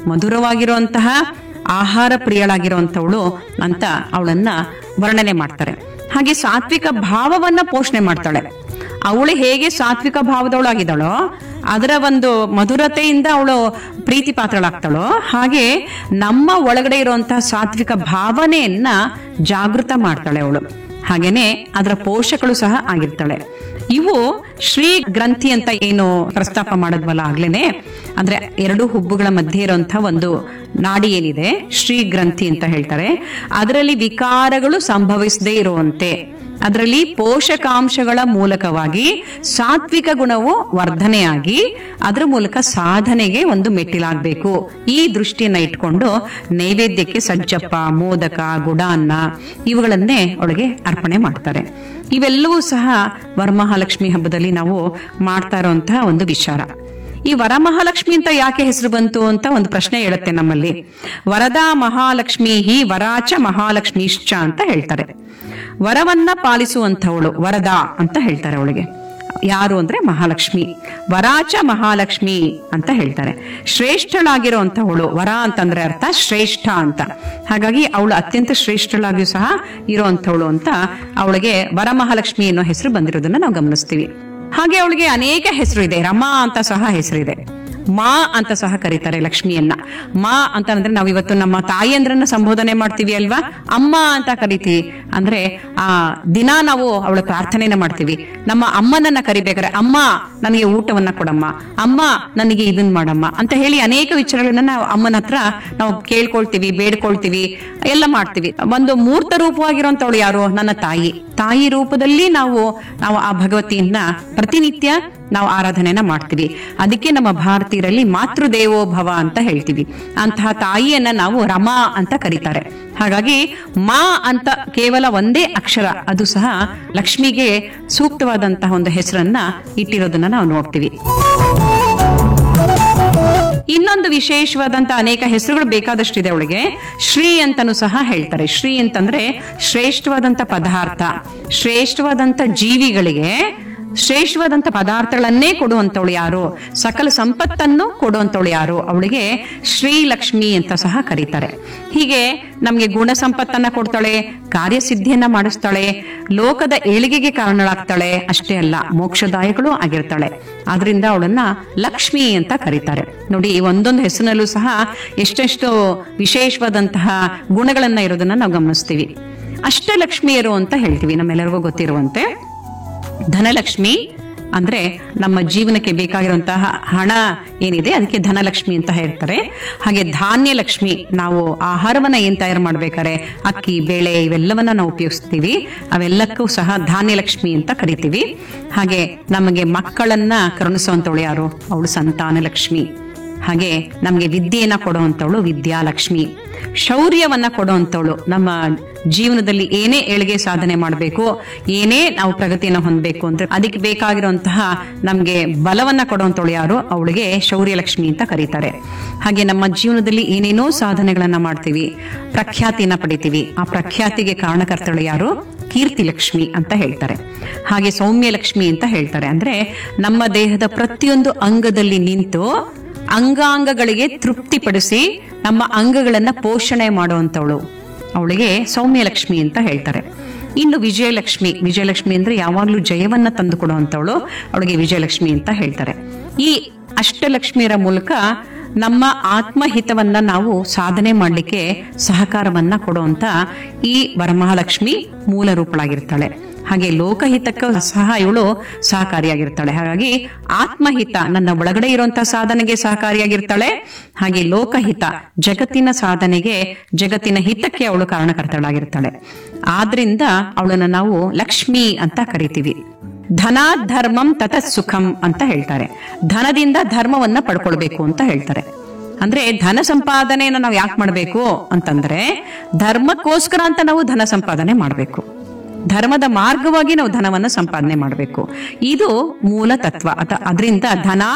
ಮಧುರವಾಗಿರುವಂತಹ ಆಹಾರ ಪ್ರಿಯಳಾಗಿರುವಂತವಳು ಅಂತ ಅವಳನ್ನ ವರ್ಣನೆ ಮಾಡ್ತಾರೆ ಹಾಗೆ ಸಾತ್ವಿಕ ಭಾವವನ್ನ ಪೋಷಣೆ ಮಾಡ್ತಾಳೆ ಅವಳು ಹೇಗೆ ಸಾತ್ವಿಕ ಭಾವದವಳಾಗಿದ್ದಾಳೋ ಅದರ ಒಂದು ಮಧುರತೆಯಿಂದ ಅವಳು ಪ್ರೀತಿ ಪಾತ್ರಳಾಗ್ತಾಳೋ ಹಾಗೆ ನಮ್ಮ ಒಳಗಡೆ ಇರುವಂತಹ ಸಾತ್ವಿಕ ಭಾವನೆಯನ್ನ ಜಾಗೃತ ಮಾಡ್ತಾಳೆ ಅವಳು ಹಾಗೇನೆ ಅದರ ಪೋಷಕಳು ಸಹ ಆಗಿರ್ತಾಳೆ ಇವು ಶ್ರೀ ಗ್ರಂಥಿ ಅಂತ ಏನು ಪ್ರಸ್ತಾಪ ಮಾಡಿದ್ವಲ್ಲ ಆಗ್ಲೇನೆ ಅಂದ್ರೆ ಎರಡು ಹುಬ್ಬುಗಳ ಮಧ್ಯೆ ಇರುವಂತಹ ಒಂದು ನಾಡಿ ಏನಿದೆ ಶ್ರೀ ಗ್ರಂಥಿ ಅಂತ ಹೇಳ್ತಾರೆ ಅದರಲ್ಲಿ ವಿಕಾರಗಳು ಸಂಭವಿಸದೇ ಇರುವಂತೆ ಅದರಲ್ಲಿ ಪೋಷಕಾಂಶಗಳ ಮೂಲಕವಾಗಿ ಸಾತ್ವಿಕ ಗುಣವು ವರ್ಧನೆಯಾಗಿ ಅದರ ಮೂಲಕ ಸಾಧನೆಗೆ ಒಂದು ಮೆಟ್ಟಿಲಾಗಬೇಕು ಈ ದೃಷ್ಟಿಯನ್ನ ಇಟ್ಕೊಂಡು ನೈವೇದ್ಯಕ್ಕೆ ಸಜ್ಜಪ್ಪ ಮೋದಕ ಗುಡಾನ್ನ ಇವುಗಳನ್ನೇ ಅವಳಿಗೆ ಅರ್ಪಣೆ ಮಾಡ್ತಾರೆ ಇವೆಲ್ಲವೂ ಸಹ ವರಮಹಾಲಕ್ಷ್ಮಿ ಹಬ್ಬದಲ್ಲಿ ನಾವು ಮಾಡ್ತಾ ಇರುವಂತಹ ಒಂದು ವಿಚಾರ ಈ ವರಮಹಾಲಕ್ಷ್ಮಿ ಅಂತ ಯಾಕೆ ಹೆಸರು ಬಂತು ಅಂತ ಒಂದು ಪ್ರಶ್ನೆ ಹೇಳುತ್ತೆ ನಮ್ಮಲ್ಲಿ ವರದಾ ಮಹಾಲಕ್ಷ್ಮಿ ಹಿ ವರಾಚ ಮಹಾಲಕ್ಷ್ಮೀಶ್ಚ ಅಂತ ಹೇಳ್ತಾರೆ ವರವನ್ನ ಪಾಲಿಸುವಂಥವಳು ವರದ ಅಂತ ಹೇಳ್ತಾರೆ ಅವಳಿಗೆ ಯಾರು ಅಂದ್ರೆ ಮಹಾಲಕ್ಷ್ಮಿ ವರಾಚ ಮಹಾಲಕ್ಷ್ಮಿ ಅಂತ ಹೇಳ್ತಾರೆ ಶ್ರೇಷ್ಠಳಾಗಿರುವಂತವಳು ವರ ಅಂತಂದ್ರೆ ಅರ್ಥ ಶ್ರೇಷ್ಠ ಅಂತ ಹಾಗಾಗಿ ಅವಳು ಅತ್ಯಂತ ಶ್ರೇಷ್ಠಳಾಗಿಯೂ ಸಹ ಇರುವಂತವಳು ಅಂತ ಅವಳಿಗೆ ವರಮಹಾಲಕ್ಷ್ಮಿ ಅನ್ನೋ ಹೆಸರು ಬಂದಿರೋದನ್ನ ನಾವು ಗಮನಿಸ್ತೀವಿ ಹಾಗೆ ಅವಳಿಗೆ ಅನೇಕ ಹೆಸರು ಇದೆ ರಮಾ ಅಂತ ಸಹ ಹೆಸರಿದೆ ಮಾ ಅಂತ ಸಹ ಕರೀತಾರೆ ಲಕ್ಷ್ಮಿಯನ್ನ ಮಾ ಅಂತ ಅಂದ್ರೆ ನಾವು ಇವತ್ತು ನಮ್ಮ ತಾಯಿಯಂದ್ರನ್ನ ಸಂಬೋಧನೆ ಮಾಡ್ತೀವಿ ಅಲ್ವಾ ಅಮ್ಮ ಅಂತ ಕರಿತೀವಿ ಅಂದ್ರೆ ಆ ದಿನ ನಾವು ಅವಳ ಪ್ರಾರ್ಥನೆನ ಮಾಡ್ತೀವಿ ನಮ್ಮ ಅಮ್ಮನನ್ನ ಕರಿಬೇಕಾದ್ರೆ ಅಮ್ಮ ನನಗೆ ಊಟವನ್ನ ಕೊಡಮ್ಮ ಅಮ್ಮ ನನಗೆ ಇದನ್ ಮಾಡಮ್ಮ ಅಂತ ಹೇಳಿ ಅನೇಕ ವಿಚಾರಗಳನ್ನ ನಾವು ಅಮ್ಮನ ಹತ್ರ ನಾವು ಕೇಳ್ಕೊಳ್ತೀವಿ ಬೇಡ್ಕೊಳ್ತೀವಿ ಎಲ್ಲ ಮಾಡ್ತೀವಿ ಒಂದು ಮೂರ್ತ ರೂಪವಾಗಿರುವಂತವಳು ಯಾರು ನನ್ನ ತಾಯಿ ತಾಯಿ ರೂಪದಲ್ಲಿ ನಾವು ನಾವು ಆ ಭಗವತಿಯನ್ನ ಪ್ರತಿನಿತ್ಯ ನಾವು ಆರಾಧನೆನ ಮಾಡ್ತೀವಿ ಅದಕ್ಕೆ ನಮ್ಮ ಭಾರತೀಯರಲ್ಲಿ ಮಾತೃದೇವೋಭವ ಅಂತ ಹೇಳ್ತೀವಿ ಅಂತಹ ತಾಯಿಯನ್ನ ನಾವು ರಮಾ ಅಂತ ಕರೀತಾರೆ ಹಾಗಾಗಿ ಮಾ ಅಂತ ಕೇವಲ ಒಂದೇ ಅಕ್ಷರ ಅದು ಸಹ ಲಕ್ಷ್ಮಿಗೆ ಸೂಕ್ತವಾದಂತಹ ಒಂದು ಹೆಸರನ್ನ ಇಟ್ಟಿರೋದನ್ನ ನಾವು ನೋಡ್ತೀವಿ ಇನ್ನೊಂದು ವಿಶೇಷವಾದಂತ ಅನೇಕ ಹೆಸರುಗಳು ಬೇಕಾದಷ್ಟಿದೆ ಅವಳಿಗೆ ಶ್ರೀ ಅಂತನೂ ಸಹ ಹೇಳ್ತಾರೆ ಶ್ರೀ ಅಂತಂದ್ರೆ ಶ್ರೇಷ್ಠವಾದಂತ ಪದಾರ್ಥ ಶ್ರೇಷ್ಠವಾದಂತ ಜೀವಿಗಳಿಗೆ ಶ್ರೇಷ್ಠವಾದಂತ ಪದಾರ್ಥಗಳನ್ನೇ ಕೊಡುವಂತವಳು ಯಾರು ಸಕಲ ಸಂಪತ್ತನ್ನು ಕೊಡುವಂತವಳು ಯಾರು ಅವಳಿಗೆ ಶ್ರೀಲಕ್ಷ್ಮಿ ಅಂತ ಸಹ ಕರೀತಾರೆ ಹೀಗೆ ನಮ್ಗೆ ಗುಣ ಸಂಪತ್ತನ್ನ ಕೊಡ್ತಾಳೆ ಕಾರ್ಯಸಿದ್ಧಿಯನ್ನ ಮಾಡಿಸ್ತಾಳೆ ಲೋಕದ ಏಳಿಗೆಗೆ ಕಾರಣಳಾಗ್ತಾಳೆ ಅಷ್ಟೇ ಅಲ್ಲ ಮೋಕ್ಷದಾಯಕಳು ಆಗಿರ್ತಾಳೆ ಆದ್ರಿಂದ ಅವಳನ್ನ ಲಕ್ಷ್ಮಿ ಅಂತ ಕರೀತಾರೆ ನೋಡಿ ಈ ಒಂದೊಂದು ಹೆಸರಿನಲ್ಲೂ ಸಹ ಎಷ್ಟೆಷ್ಟು ವಿಶೇಷವಾದಂತಹ ಗುಣಗಳನ್ನ ಇರೋದನ್ನ ನಾವು ಗಮನಿಸ್ತೀವಿ ಅಷ್ಟಲಕ್ಷ್ಮಿಯರು ಅಂತ ಹೇಳ್ತೀವಿ ನಮ್ಮೆಲ್ಲರಿಗೂ ಗೊತ್ತಿರುವಂತೆ ಧನಲಕ್ಷ್ಮಿ ಅಂದ್ರೆ ನಮ್ಮ ಜೀವನಕ್ಕೆ ಬೇಕಾಗಿರುವಂತಹ ಹಣ ಏನಿದೆ ಅದಕ್ಕೆ ಧನಲಕ್ಷ್ಮಿ ಅಂತ ಹೇಳ್ತಾರೆ ಹಾಗೆ ಧಾನ್ಯ ಲಕ್ಷ್ಮಿ ನಾವು ಆಹಾರವನ್ನ ಏನ್ ತಯಾರು ಮಾಡ್ಬೇಕಾದ್ರೆ ಅಕ್ಕಿ ಬೇಳೆ ಇವೆಲ್ಲವನ್ನ ನಾವು ಉಪಯೋಗಿಸ್ತೀವಿ ಅವೆಲ್ಲಕ್ಕೂ ಸಹ ಧಾನ್ಯ ಲಕ್ಷ್ಮಿ ಅಂತ ಕರಿತೀವಿ ಹಾಗೆ ನಮಗೆ ಮಕ್ಕಳನ್ನ ಕರುಣಿಸುವಂತವಳು ಯಾರು ಅವಳು ಸಂತಾನ ಲಕ್ಷ್ಮಿ ಹಾಗೆ ನಮಗೆ ವಿದ್ಯೆಯನ್ನ ಕೊಡುವಂತವಳು ವಿದ್ಯಾಲಕ್ಷ್ಮಿ ಶೌರ್ಯವನ್ನ ಕೊಡುವಂತವಳು ನಮ್ಮ ಜೀವನದಲ್ಲಿ ಏನೇ ಏಳಿಗೆ ಸಾಧನೆ ಮಾಡಬೇಕು ಏನೇ ನಾವು ಪ್ರಗತಿಯನ್ನು ಹೊಂದಬೇಕು ಅಂದ್ರೆ ಅದಕ್ಕೆ ಬೇಕಾಗಿರುವಂತಹ ನಮ್ಗೆ ಬಲವನ್ನ ಕೊಡುವಂತವಳು ಯಾರು ಅವಳಿಗೆ ಶೌರ್ಯ ಲಕ್ಷ್ಮಿ ಅಂತ ಕರೀತಾರೆ ಹಾಗೆ ನಮ್ಮ ಜೀವನದಲ್ಲಿ ಏನೇನೋ ಸಾಧನೆಗಳನ್ನ ಮಾಡ್ತೀವಿ ಪ್ರಖ್ಯಾತಿಯನ್ನ ಪಡಿತೀವಿ ಆ ಪ್ರಖ್ಯಾತಿಗೆ ಕಾರಣಕರ್ತಳು ಯಾರು ಕೀರ್ತಿ ಲಕ್ಷ್ಮಿ ಅಂತ ಹೇಳ್ತಾರೆ ಹಾಗೆ ಸೌಮ್ಯ ಲಕ್ಷ್ಮಿ ಅಂತ ಹೇಳ್ತಾರೆ ಅಂದ್ರೆ ನಮ್ಮ ದೇಹದ ಪ್ರತಿಯೊಂದು ಅಂಗದಲ್ಲಿ ನಿಂತು ಅಂಗಾಂಗಗಳಿಗೆ ತೃಪ್ತಿಪಡಿಸಿ ನಮ್ಮ ಅಂಗಗಳನ್ನ ಪೋಷಣೆ ಮಾಡುವಂತವಳು ಅವಳಿಗೆ ಸೌಮ್ಯ ಲಕ್ಷ್ಮಿ ಅಂತ ಹೇಳ್ತಾರೆ ಇನ್ನು ವಿಜಯಲಕ್ಷ್ಮಿ ವಿಜಯಲಕ್ಷ್ಮಿ ಅಂದ್ರೆ ಯಾವಾಗ್ಲೂ ಜಯವನ್ನ ತಂದು ಕೊಡುವಂತವಳು ಅವಳಿಗೆ ವಿಜಯಲಕ್ಷ್ಮಿ ಅಂತ ಹೇಳ್ತಾರೆ ಈ ಅಷ್ಟಲಕ್ಷ್ಮಿಯರ ಮೂಲಕ ನಮ್ಮ ಆತ್ಮಹಿತವನ್ನ ನಾವು ಸಾಧನೆ ಮಾಡಲಿಕ್ಕೆ ಸಹಕಾರವನ್ನ ಕೊಡುವಂತ ಈ ವರಮಹಾಲಕ್ಷ್ಮಿ ಮೂಲ ರೂಪಳಾಗಿರ್ತಾಳೆ ಹಾಗೆ ಲೋಕಹಿತಕ್ಕೂ ಸಹ ಇವಳು ಸಹಕಾರಿಯಾಗಿರ್ತಾಳೆ ಹಾಗಾಗಿ ಆತ್ಮಹಿತ ನನ್ನ ಒಳಗಡೆ ಇರುವಂತಹ ಸಾಧನೆಗೆ ಸಹಕಾರಿಯಾಗಿರ್ತಾಳೆ ಹಾಗೆ ಲೋಕಹಿತ ಜಗತ್ತಿನ ಸಾಧನೆಗೆ ಜಗತ್ತಿನ ಹಿತಕ್ಕೆ ಅವಳು ಕಾರಣಕರ್ತಳಾಗಿರ್ತಾಳೆ ಆದ್ರಿಂದ ಅವಳನ್ನ ನಾವು ಲಕ್ಷ್ಮಿ ಅಂತ ಕರಿತೀವಿ ಧನ ಧರ್ಮಂ ತತ ಸುಖಂ ಅಂತ ಹೇಳ್ತಾರೆ ಧನದಿಂದ ಧರ್ಮವನ್ನ ಪಡ್ಕೊಳ್ಬೇಕು ಅಂತ ಹೇಳ್ತಾರೆ ಅಂದ್ರೆ ಧನ ಸಂಪಾದನೆಯನ್ನು ನಾವು ಯಾಕೆ ಮಾಡಬೇಕು ಅಂತಂದ್ರೆ ಧರ್ಮಕ್ಕೋಸ್ಕರ ಅಂತ ನಾವು ಧನ ಸಂಪಾದನೆ ಮಾಡಬೇಕು ಧರ್ಮದ ಮಾರ್ಗವಾಗಿ ನಾವು ಧನವನ್ನು ಸಂಪಾದನೆ ಮಾಡಬೇಕು ಇದು ಮೂಲ ತತ್ವ ಅದ ಅದರಿಂದ ಧನ